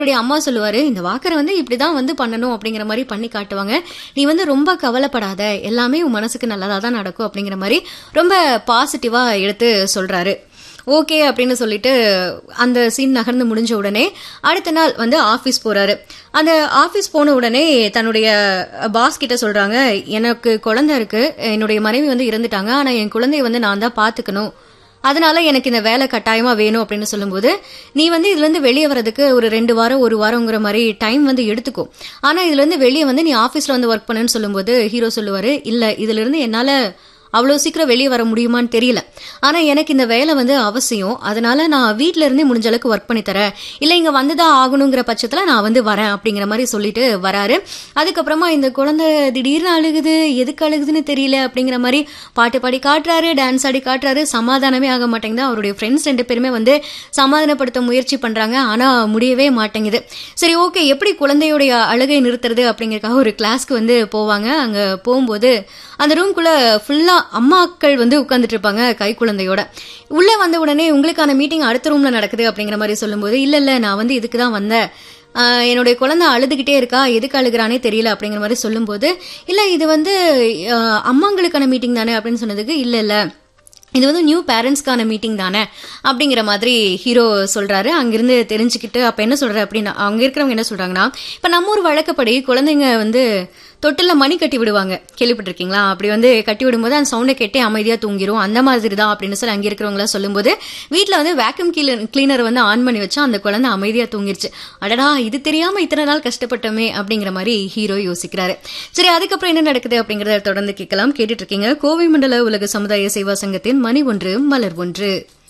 அவருடைய அம்மா சொல்லுவாரு இந்த வாக்கரை வந்து இப்படிதான் வந்து பண்ணணும் அப்படிங்கிற மாதிரி பண்ணி காட்டுவாங்க நீ வந்து ரொம்ப கவலைப்படாத எல்லாமே உன் மனசுக்கு நல்லதா தான் நடக்கும் அப்படிங்கிற மாதிரி ரொம்ப பாசிட்டிவா எடுத்து சொல்றாரு ஓகே அப்படின்னு சொல்லிட்டு அந்த சீன் நகர்ந்து முடிஞ்ச உடனே அடுத்த நாள் வந்து ஆபீஸ் போறாரு அந்த ஆபீஸ் போன உடனே தன்னுடைய பாஸ் கிட்ட சொல்றாங்க எனக்கு குழந்தை இருக்கு என்னுடைய மனைவி வந்து இறந்துட்டாங்க ஆனா என் குழந்தைய வந்து நான் தான் பாத்துக்கணும் அதனால எனக்கு இந்த வேலை கட்டாயமா வேணும் அப்படின்னு சொல்லும்போது நீ வந்து இதுல இருந்து வெளியே வரதுக்கு ஒரு ரெண்டு வாரம் ஒரு வாரங்கிற மாதிரி டைம் வந்து எடுத்துக்கோ ஆனா இதுல இருந்து வெளியே வந்து நீ ஆபீஸ்ல வந்து ஒர்க் பண்ணுன்னு சொல்லும்போது ஹீரோ சொல்லுவாரு இல்ல இதுல இருந்து என்னால அவ்வளோ சீக்கிரம் வெளியே வர முடியுமான்னு தெரியல ஆனா எனக்கு இந்த வேலை வந்து அவசியம் அதனால நான் வீட்ல இருந்தே முடிஞ்ச அளவுக்கு ஒர்க் பண்ணி தரேன் இல்ல இங்க வந்துதான் ஆகணுங்கிற பட்சத்துல நான் வந்து வரேன் அப்படிங்கிற மாதிரி சொல்லிட்டு வராரு அதுக்கப்புறமா இந்த குழந்தை திடீர்னு அழுகுது எதுக்கு அழுகுதுன்னு தெரியல அப்படிங்கிற மாதிரி பாட்டு பாடி காட்டுறாரு டான்ஸ் ஆடி காட்டுறாரு சமாதானமே ஆக மாட்டேங்குது அவருடைய ஃப்ரெண்ட்ஸ் ரெண்டு பேருமே வந்து சமாதானப்படுத்த முயற்சி பண்றாங்க ஆனா முடியவே மாட்டேங்குது சரி ஓகே எப்படி குழந்தையுடைய அழுகை நிறுத்துறது அப்படிங்கறதுக்காக ஒரு கிளாஸ்க்கு வந்து போவாங்க அங்க போகும்போது அந்த ரூம்குள்ள ஃபுல்லா அம்மாக்கள் வந்து உட்கார்ந்துட்டு இருப்பாங்க கை குழந்தையோட உள்ள வந்த உடனே உங்களுக்கான மீட்டிங் அடுத்த ரூம்ல நடக்குது அப்படிங்கிற மாதிரி சொல்லும்போது இல்ல இல்ல நான் வந்து இதுக்கு தான் வந்தேன் ஆஹ் என்னுடைய குழந்தை அழுதுகிட்டே இருக்கா எதுக்கு அழுகுறானே தெரியல அப்படிங்கிற மாதிரி சொல்லும்போது இல்ல இது வந்து ஆஹ் அம்மாங்களுக்கான மீட்டிங் தானே அப்படின்னு சொன்னதுக்கு இல்ல இல்ல இது வந்து நியூ பேரண்ட்ஸ்க்கான மீட்டிங் தானே அப்படிங்கிற மாதிரி ஹீரோ சொல்றாரு அங்கிருந்து தெரிஞ்சுக்கிட்டு அப்ப என்ன சொல்றாரு அப்படின்னா அங்க இருக்கிறவங்க என்ன சொல்றாங்கன்னா இப்ப நம்ம ஊர் வழக்கப்படி குழந்தைங்க வந்து தொட்டில மணி கட்டி விடுவாங்க கேள்விப்பட்டிருக்கீங்களா அப்படி வந்து கட்டி விடும்போது அந்த சவுண்டை கேட்டே அமைதியா தூங்கிரும் அந்த மாதிரி தான் அப்படின்னு சொல்லி அங்க இருக்கிறவங்கள சொல்லும்போது வீட்ல வந்து வேக்யூம் கிளீனர் வந்து ஆன் பண்ணி வச்சா அந்த குழந்தை அமைதியா தூங்கிருச்சு அடடா இது தெரியாம இத்தனை நாள் கஷ்டப்பட்டோமே அப்படிங்கிற மாதிரி ஹீரோ யோசிக்கிறாரு சரி அதுக்கப்புறம் என்ன நடக்குது அப்படிங்கறத தொடர்ந்து கேட்கலாம் கேட்டுட்டு இருக்கீங்க கோவை மண்டல உலக சமுதாய சேவா சங்கத்தின் மணி ஒன்று மலர் ஒன்று